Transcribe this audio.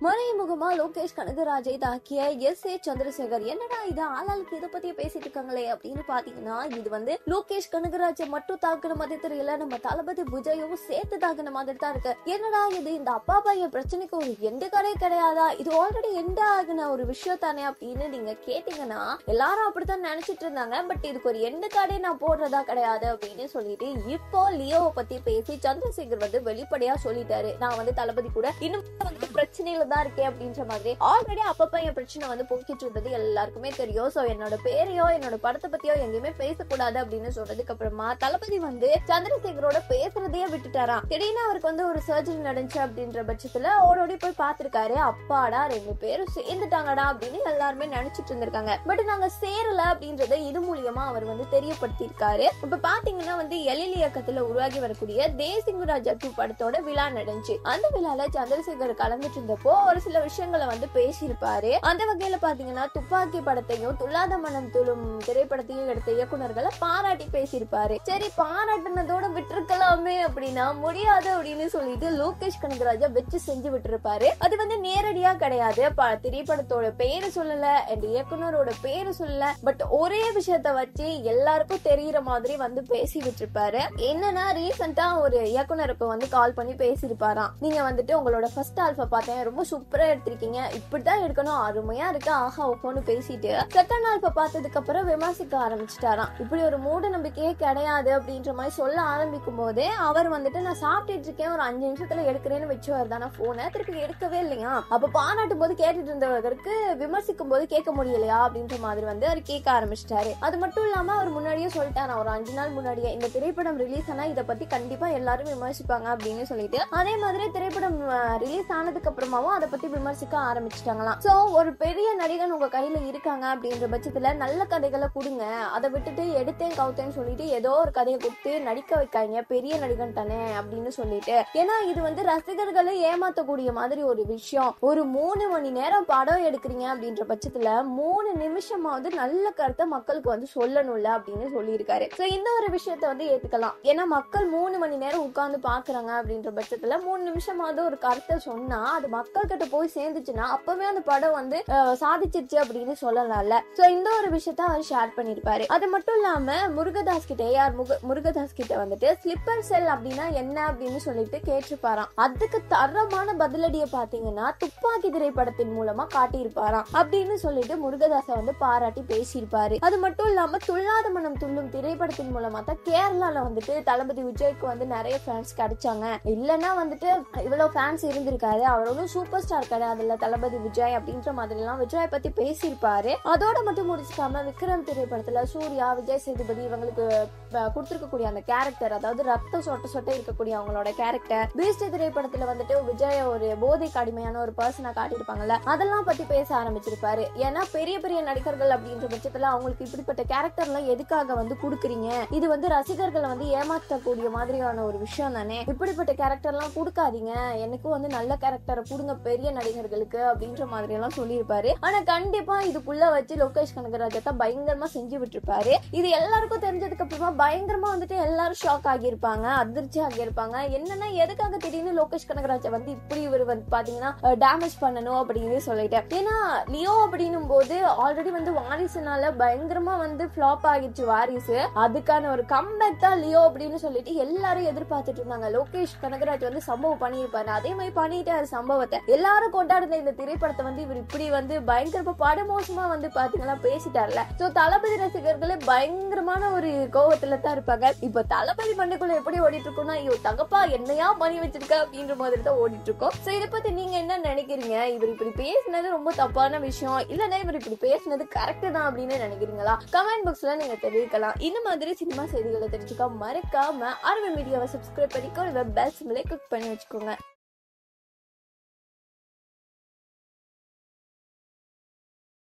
மறைமுகமா லோகேஷ் கனகராஜை தாக்கிய S A Chandrasekhar என்னடா இது ஆளாளுக்கு இதை பத்தியே பேசிட்டு இருக்காங்களே அப்படின்னு பாத்தீங்கன்னா இது வந்து லோகேஷ் கனகராஜை மட்டும் தாக்குன மாதிரி தெரியல நம்ம தளபதி புஜையும் சேர்த்து தாக்குன மாதிரி தான் இருக்கு என்னடா இது இந்த அப்பா பையன் பிரச்சனைக்கு ஒரு எந்த கடை கிடையாதா இது ஆல்ரெடி எந்த ஆகுன ஒரு விஷயம் தானே அப்படின்னு நீங்க கேட்டீங்கன்னா எல்லாரும் அப்படித்தான் நினைச்சிட்டு இருந்தாங்க பட் இதுக்கு ஒரு எந்த கடை நான் போடுறதா கிடையாது அப்படின்னு சொல்லிட்டு இப்போ லியோவை பத்தி பேசி சந்திரசேகர் வந்து வெளிப்படையா சொல்லிட்டாரு நான் வந்து தளபதி கூட இன்னும் வந்து பிரச்சனையில தான் இருக்கேன் அப்படின்ற மாதிரி ஆல்ரெடி அப்பப்ப என் பிரச்சனை வந்து போக்கிட்டு இருந்தது எல்லாருக்குமே தெரியும் சோ என்னோட பேரையோ என்னோட படத்தை பத்தியோ எங்கேயுமே பேசக்கூடாது அப்படின்னு சொல்றதுக்கு அப்புறமா தளபதி வந்து சந்திரசேகரோட பேசுறதையே விட்டுட்டாராம் திடீர்னு அவருக்கு வந்து ஒரு சர்ஜரி நடந்துச்சு அப்படின்ற பட்சத்துல ஓடோடி போய் பார்த்திருக்காரு அப்பாடா ரெண்டு பேரும் சேர்ந்துட்டாங்கடா அப்படின்னு எல்லாருமே நினைச்சிட்டு இருந்திருக்காங்க பட் நாங்க சேரல அப்படின்றத இது மூலியமா அவர் வந்து தெரியப்படுத்தியிருக்காரு இப்ப பாத்தீங்கன்னா வந்து எழில் இயக்கத்துல உருவாகி வரக்கூடிய தேசிங்கு ராஜா டூ படத்தோட விழா நடந்துச்சு அந்த விழால சந்திரசேகர் கலந்துட்டு இருந்தப்போ ஒரு சில விஷயங்களை வந்து பேசியிருப்பாரு அந்த வகையில பாத்தீங்கன்னா துப்பாக்கி படத்தையும் துல்லாத மனம் துளும் திரைப்படத்தையும் எடுத்த இயக்குனர்களை பாராட்டி பேசியிருப்பாரு சரி பாராட்டுனதோட விட்டுருக்கலாமே அப்படின்னா முடியாது அப்படின்னு சொல்லிட்டு லோகேஷ் கனகராஜா வச்சு செஞ்சு விட்டுருப்பாரு அது வந்து நேரடியா கிடையாது ப- திரைப்படத்தோட பேரு சொல்லல and இயக்குனரோட பேரு சொல்லல பட் ஒரே விஷயத்த வச்சு எல்லாருக்கும் தெரியற மாதிரி வந்து பேசி விட்டுருப்பாரு என்னன்னா ரீசெண்டா ஒரு இயக்குனருக்கு வந்து கால் பண்ணி பேசியிருப்பாராம் நீங்க வந்துட்டு உங்களோட ஃபர்ஸ்ட் ஆல்பா பார்த்தேன் ரொம்ப சூப்பரா எடுத்திருக்கீங்க இப்படிதான் எடுக்கணும் அருமையா இருக்கு ஆஹா ஓஹோன்னு பேசிட்டு செகண்ட் ஆல்பா பார்த்ததுக்கு அப்புறம் விமர்சிக்க ஆரம்பிச்சிட்டாராம் இப்படி ஒரு மூட நம்பிக்கையே கிடையாது அப்படின்ற மாதிரி சொல்ல ஆரம்பிக்கும் போதே அவர் வந்துட்டு நான் சாப்பிட்டுட்டு இருக்கேன் ஒரு அஞ்சு நிமிஷத்துல எடுக்கிறேன்னு வச்சுவார் தானே போனை திருப்பி எடுக்கவே இல்லையா அப்ப பாராட்டும் போது கேட்டுட்டு இருந்தவருக்கு விமர்சிக்கும் போது கேட்க முடியலையா அப்படின்ற மாதிரி வந்து அவர் கேட்க ஆரம்பிச்சிட்டாரு அது மட்டும் இல்லாம அவர் முன்னாடியே சொல்லிட்டாரு ஒரு அஞ்சு நாள் முன்னாடியே இந்த திரைப்படம் ரிலீஸ் ஆனா இதை பத்தி கண்டிப்பா எல்லாரும் விமர்சிப்பாங்க அப்படின்னு சொல்லிட்டு அதே மாதிரி திரைப்படம் ரிலீஸ் ஆனதுக்கு அப்புறமாவும் அதை பத்தி விமர்சிக்க ஆரம்பிச்சிட்டாங்களாம் சோ ஒரு பெரிய நடிகன் உங்க கையில இருக்காங்க அப்படின்ற பட்சத்துல நல்ல கதைகளை கொடுங்க அதை விட்டுட்டு எடுத்தேன் கவுத்தேன்னு சொல்லிட்டு ஏதோ ஒரு கதையை கொடுத்து நடிக்க வைக்காங்க பெரிய நடிகன் தானே அப்படின்னு சொல்லிட்டு ஏன்னா இது வந்து ரசிகர்களை ஏமாத்தக்கூடிய மாதிரி ஒரு விஷயம் ஒரு மூணு மணி நேரம் படம் எடுக்கிறீங்க அப்படின்ற பட்சத்துல மூணு நிமிஷமாவது நல்ல கருத்தை மக்களுக்கு வந்து சொல்லணும்ல அப்படின்னு சொல்லியிருக்காரு சோ இந்த ஒரு விஷயத்த வந்து ஏத்துக்கலாம் ஏன்னா மக்கள் மூணு மணி நேரம் உட்கார்ந்து பாக்குறாங்க அப்படின்ற பட்சத்துல மூணு நிமிஷமாவது ஒரு கருத்தை சொன்னா அது மக்கள் கிட்ட போய் சேர்ந்துச்சுன்னா அப்பவே அந்த படம் வந்து அஹ், சாதிச்சிருச்சு அப்படின்னு சொல்லலாம்ல சோ இந்த ஒரு விஷயத்த அவர் ஷேர் பண்ணிருப்பாரு அது மட்டும் இல்லாம முருகதாஸ் கிட்ட ஏஆர் முக முருகதாஸ் கிட்ட வந்துட்டு ஸ்லிப்பர் செல் அப்படின்னா என்ன அப்படின்னு சொல்லிட்டு கேட்டிருப்பாராம் அதுக்கு தரமான பதிலடியை பாத்தீங்கன்னா துப்பாக்கி திரைப்படத்தின் மூலமா காட்டியிருப்பாராம் அப்படின்னு சொல்லிட்டு முருகதாஸ வந்து பாராட்டி பேசியிருப்பாரு அது மட்டும் இல்லாம துள்ளாத மனம் துள்ளும் திரைப்படத்தின் மூலமா தான் கேரளால வந்துட்டு தளபதி விஜய்க்கு வந்து நிறைய ஃபேன்ஸ் கிடைச்சாங்க இல்லைன்னா வந்துட்டு இவ்வளவு ஃபேன்ஸ் இருந்திருக்காரு அவர் ஒன்றும் சூப்பர் ஸ்டார் கிடையாதுல்ல தளபதி விஜய் அப்படின்ற மாதிரி எல்லாம் விஜய் பத்தி பேசியிருப்பாரு அதோட மட்டும் முடிச்சுக்காம விக்ரம் திரைப்படத்துல சூர்யா விஜய் சேதுபதி இவங்களுக்கு அஹ், கொடுத்திருக்கக்கூடிய அந்த கேரக்டர் அதாவது ரத்தம் சொட்ட சொட்ட இருக்கக்கூடிய அவங்களோட கேரக்டர் பீஸ்ட் திரைப்படத்துல வந்துட்டு விஜய் ஒரு போதைக்கு அடிமையான ஒரு பர்சனா காட்டியிருப்பாங்கல்ல அதெல்லாம் பத்தி பேச ஆரம்பிச்சிருப்பாரு ஏன்னா பெரிய பெரிய நடிகர்கள் அப்படின்ற பட்சத்துல அவங்களுக்கு இப்படிப்பட்ட கேரக்டர்லாம் எதுக்காக வந்து கொடுக்குறீங்க இது வந்து ரசிகர்களை வந்து ஏமாற்றக்கூடிய மாதிரியான ஒரு விஷயம் தானே இப்படிப்பட்ட கேரக்டர்லாம் கொடுக்காதீங்க எனக்கும் வந்து நல்ல கேரக்டரை கொடுங்க பெரிய நடிகர்களுக்கு அப்படின்ற மாதிரி எல்லாம் சொல்லியிருப்பாரு ஆனா கண்டிப்பா இதுக்குள்ள வச்சு லோகேஷ் கனகராஜா தான் பயங்கரமா செஞ்சு விட்டுருப்பாரு இது எல்லாருக்கும் தெரிஞ்சதுக்கு அப்புறமா பயங்கரமா வந்துட்டு எல்லாரும் ஷாக் ஆகியிருப்பாங்க அதிர்ச்சி ஆகியிருப்பாங்க என்னன்னா எதுக்காக திடீர்னு லோகேஷ் கனகராஜா வந்து இப்படி இவர் வந்து பாத்தீங்கன்னா டேமேஜ் பண்ணணும் அப்படின்னு சொல்லிட்டு ஏன்னா லியோ அப்படின்னும் போது ஆல்ரெடி வந்து வாரிசுனால பயங்கரமா வந்து ஃபிளாப் ஆகிடுச்சு வாரிசு அதுக்கான ஒரு கம்பேக் தான் லியோ அப்படின்னு சொல்லிட்டு எல்லாரும் எதிர்பார்த்துட்டு இருந்தாங்க லோகேஷ் கனகராஜ் வந்து சம்பவம் பண்ணியிருப்பாரு அதே மாதிரி பண்ணிட்டாரு சம்பவத்தை எல்லாரும் கொண்டாடுன இந்த திரைப்படத்தை வந்து இவர் இப்படி வந்து பயங்கரமா படுமோசமா வந்து பாத்தீங்கன்னா பேசிட்டார்ல சோ தளபதி ரசிகர்களே பயங்கரமான ஒரு கோவத்துல தான் இருப்பாங்க இப்ப தளபதி மண்ணுக்குள்ள எப்படி ஓடிட்டு இருக்கோம்னா ஐயோ தகப்பா என்னையா பண்ணி வச்சிருக்க அப்படின்ற மாதிரி தான் ஓடிட்டு இருக்கோம் சோ இதை பத்தி நீங்க என்ன நினைக்கிறீங்க இவர் இப்படி பேசினது ரொம்ப தப்பான விஷயம் இல்லன்னா இவர் இப்படி பேசினது கரெக்ட் தான் அப்படின்னு நினைக்கிறீங்களா கமெண்ட் பாக்ஸ்ல நீங்க தெரிவிக்கலாம் இந்த மாதிரி சினிமா செய்திகளை தெரிஞ்சுக்க மறக்காம அரவ மீடியாவை சப்ஸ்கிரைப் பண்ணிக்கோ பெல் சிம்பிளை கிளிக் பண்ணி வச்சுக்கோங்க